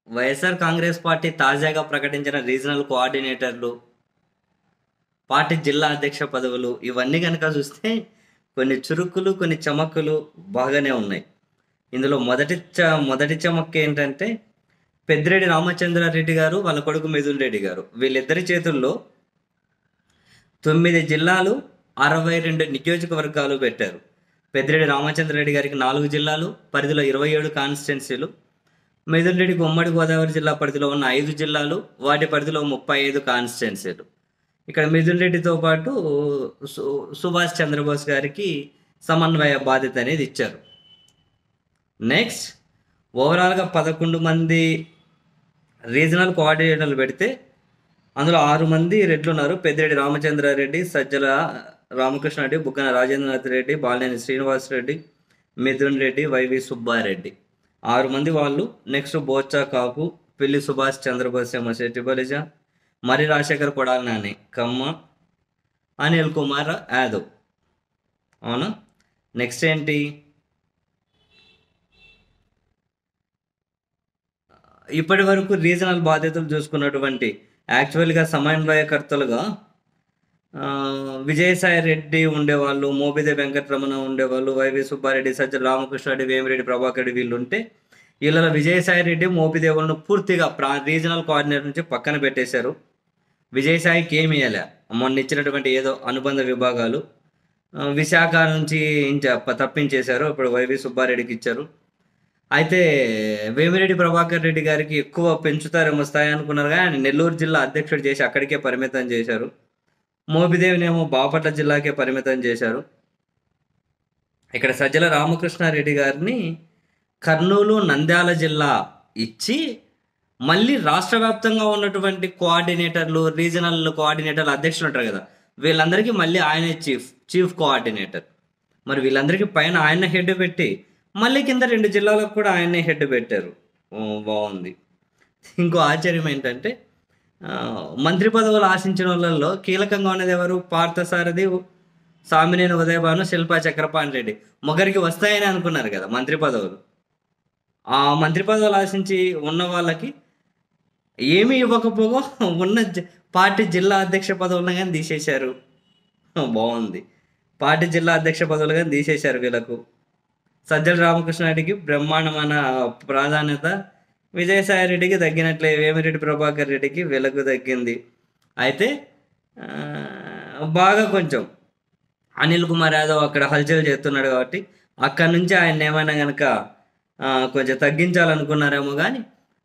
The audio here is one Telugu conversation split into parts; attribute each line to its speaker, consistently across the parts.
Speaker 1: వైఎస్ఆర్ కాంగ్రెస్ పార్టీ తాజాగా ప్రకటించిన రీజనల్ కోఆర్డినేటర్లు పార్టీ జిల్లా అధ్యక్ష పదవులు ఇవన్నీ కనుక చూస్తే కొన్ని చురుకులు కొన్ని చమక్కులు బాగానే ఉన్నాయి ఇందులో మొదటి చ మొదటి చమక్ ఏంటంటే పెద్దిరెడ్డి రామచంద్రారెడ్డి గారు వాళ్ళ కొడుకు మిథున్ రెడ్డి గారు వీళ్ళిద్దరి చేతుల్లో తొమ్మిది జిల్లాలు అరవై రెండు నియోజకవర్గాలు పెట్టారు పెద్దిరెడ్డి రామచంద్రారెడ్డి గారికి నాలుగు జిల్లాలు పరిధిలో ఇరవై ఏడు కాన్స్టిట్యున్సీలు మిథున్ రెడ్డికి ఉమ్మడి గోదావరి జిల్లా పరిధిలో ఉన్న ఐదు జిల్లాలు వాటి పరిధిలో ముప్పై ఐదు కాన్స్టిట్యున్సీలు ఇక్కడ మిథున్ రెడ్డితో పాటు సు- సుభాష్ చంద్రబోస్ గారికి సమన్వయ బాధ్యత అనేది ఇచ్చారు నెక్స్ట్ ఓవరాల్గా పదకొండు మంది రీజనల్ కోఆర్డినేటర్లు పెడితే అందులో ఆరు మంది రెడ్లు ఉన్నారు పెద్దిరెడ్డి రామచంద్రారెడ్డి సజ్జల రామకృష్ణ రెడ్డి బుగ్గన రాజేంద్రనాథ్ రెడ్డి బాలినేని శ్రీనివాస్ రెడ్డి మిథున్ రెడ్డి వైవి సుబ్బారెడ్డి ఆరు మంది వాళ్ళు నెక్స్ట్ బోచా కాపు పిల్లి సుభాష్ చంద్రబోస్ ఎమ్మ శెట్టి బలిజ మరి రాజశేఖర్ కొడాలి నాని కమ్మ అనిల్ కుమార్ యాదవ్ అవునా నెక్స్ట్ ఏంటి ఇప్పటి వరకు రీజనల్ బాధ్యతలు చూసుకున్నటువంటి యాక్చువల్గా సమన్వయకర్తలుగా ఆ, విజయసాయి రెడ్డి ఉండేవాళ్ళు మోబిదే వెంకటరమణ ఉండేవాళ్ళు వైవి సుబ్బారెడ్డి సజ్జల రామకృష్ణారెడ్డి వేమిరెడ్డి ప్రభాకర్ రెడ్డి వీళ్ళు ఉంటే వీళ్ళలో విజయసాయి రెడ్డి మోపిదేవులను పూర్తిగా ప్రా రీజనల్ కోఆర్డినేటర్ నుంచి పక్కన పెట్టేశారు విజయసాయికి ఏమి ఇవ్వలే మొన్న ఇచ్చినటువంటి ఏదో అనుబంధ విభాగాలు ఆ, విశాఖ నుంచి ఇంచ- తప్పించేశారు ఇప్పుడు వైవి సుబ్బారెడ్డికి ఇచ్చారు అయితే వేమిరెడ్డి ప్రభాకర్ రెడ్డి గారికి ఎక్కువ పెంచుతారేమో స్థాయి అనుకున్నారు కానీ ఆయన నెల్లూరు జిల్లా అధ్యక్షుడు చేసి అక్కడికే పరిమితం చేశారు మోపిదేవినేమో బాపట్ల జిల్లాకే పరిమితం చేశారు ఇక్కడ సజ్జల రామకృష్ణారెడ్డి గారిని కర్నూలు నంద్యాల జిల్లా ఇచ్చి మళ్ళీ రాష్ట్ర వ్యాప్తంగా ఉన్నటువంటి కోఆర్డినేటర్లు రీజనల్ కోఆర్డినేటర్లు అధ్యక్షులు ఉంటారు కదా వీళ్ళందరికీ మళ్ళీ ఆయనే చీఫ్ చీఫ్ కోఆర్డినేటర్ మరి వీళ్ళందరికీ పైన ఆయన హెడ్ పెట్టి మళ్ళీ కింద రెండు జిల్లాలకు కూడా ఆయనే హెడ్ పెట్టారు ఓ, బాగుంది ఇంకో ఆశ్చర్యం ఏంటంటే ఆ, మంత్రి పదవులు ఆశించిన వాళ్ళల్లో కీలకంగా ఉన్నది ఎవరు పార్థసారథి సామినేని ఉదయభాను శిల్పా చక్రపాణి రెడ్డి ముగ్గురికి వస్తాయని అనుకున్నారు కదా మంత్రి పదవులు ఆ మంత్రి పదవులు ఆశించి ఉన్న వాళ్ళకి ఏమీ ఇవ్వకపోగా ఉన్న జ- పార్టీ జిల్లా అధ్యక్ష పదవులను కానీ తీసేశారు బాగుంది పార్టీ జిల్లా అధ్యక్ష పదవులు కానీ తీసేశారు వీళ్ళకు సజ్జల రామకృష్ణారెడ్డికి బ్రహ్మాండమైన ప్రాధాన్యత విజయసాయి రెడ్డికి తగ్గినట్లే వేమిరెడ్డి ప్రభాకర్ రెడ్డికి వీళ్ళకు తగ్గింది అయితే ఆ, బాగా కొంచెం అనిల్ కుమార్ యాదవ్ అక్కడ హల్చల్ చేస్తున్నాడు కాబట్టి అక్కడ నుంచి ఆయన ఏమైనా కనుక కొంచెం తగ్గించాలనుకున్నారేమో కానీ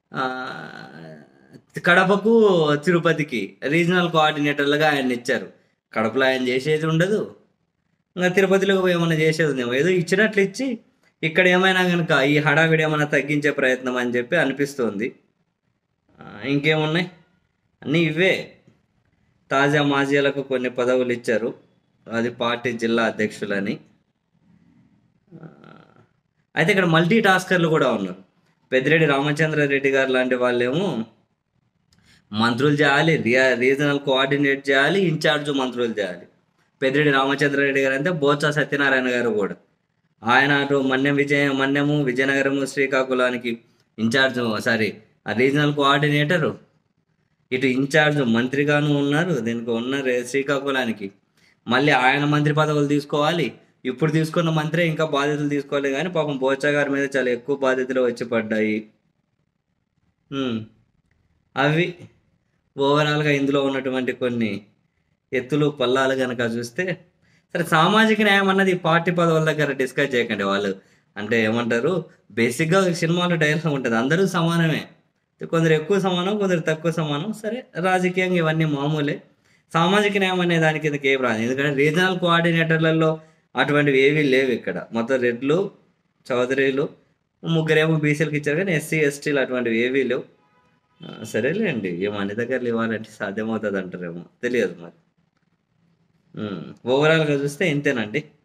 Speaker 1: కడపకు తిరుపతికి రీజనల్ కోఆర్డినేటర్లుగా ఆయన ఇచ్చారు కడపలో ఆయన చేసేది ఉండదు ఇంకా తిరుపతిలో పోయి ఏమైనా చేసేది ఉందేమో ఏదో ఇచ్చినట్లు ఇచ్చి ఇక్కడ ఏమైనా కనుక ఈ హడావిడి ఏమైనా తగ్గించే ప్రయత్నం అని చెప్పి అనిపిస్తుంది ఆ, ఇంకేమున్నాయి అన్నీ ఇవే తాజా మాజీలకు కొన్ని పదవులు ఇచ్చారు అది పార్టీ జిల్లా అధ్యక్షులని ఆ, అయితే ఇక్కడ మల్టీ టాస్కర్లు కూడా ఉన్నారు పెద్దిరెడ్డి రామచంద్రారెడ్డి గారు లాంటి వాళ్ళేమో మంత్రులు చేయాలి రియా రీజనల్ కోఆర్డినేట్ చేయాలి ఇన్ఛార్జ్ మంత్రులు చేయాలి పెద్దిరెడ్డి రామచంద్రారెడ్డి గారు అంటే బోత్స సత్యనారాయణ గారు కూడా ఆయన అటు మన్యం విజయ మన్యము విజయనగరము శ్రీకాకుళానికి ఇన్ఛార్జ్ సారీ ఆ రీజనల్ కోఆర్డినేటరు ఇటు ఇన్ఛార్జ్ మంత్రిగాను ఉన్నారు దీనికి ఉన్నారు శ్రీకాకుళానికి మళ్ళీ ఆయన మంత్రి పదవులు తీసుకోవాలి ఇప్పుడు తీసుకున్న మంత్రి ఇంకా బాధ్యతలు తీసుకోవాలి కానీ పాపం బోచా గారి మీద చాలా ఎక్కువ బాధ్యతలు వచ్చి పడ్డాయి ఉమ్. అవి ఓవరాల్గా ఇందులో ఉన్నటువంటి కొన్ని ఎత్తులు పల్లాలు కనుక చూస్తే సరే సామాజిక న్యాయం అన్నది ఈ పార్టీ పదవుల దగ్గర డిస్కస్ చేయకండి వాళ్ళు అంటే ఏమంటారు బేసిక్గా సినిమాలో డైలాగ్ ఉంటుంది అందరూ సమానమే కొందరు ఎక్కువ సమానం కొందరు తక్కువ సమానం సరే రాజకీయంగా ఇవన్నీ మామూలే సామాజిక న్యాయం అనే దానికి కిందకి ఏం రాదు ఎందుకంటే రీజనల్ కోఆర్డినేటర్లలో అటువంటివి ఏవీ లేవు ఇక్కడ మొత్తం రెడ్లు చౌదరీలు ముగ్గురేమో బీసీలకు ఇచ్చారు కానీ ఎస్సీ ఎస్టీలు అటువంటివి ఏవీ లేవు ఆ, సరేలేండి ఏమో అన్ని దగ్గరలు ఇవ్వాలంటే సాధ్యమవుతుంది అంటారేమో తెలియదు మరి ఓవరాల్గా చూస్తే ఇంతేనండి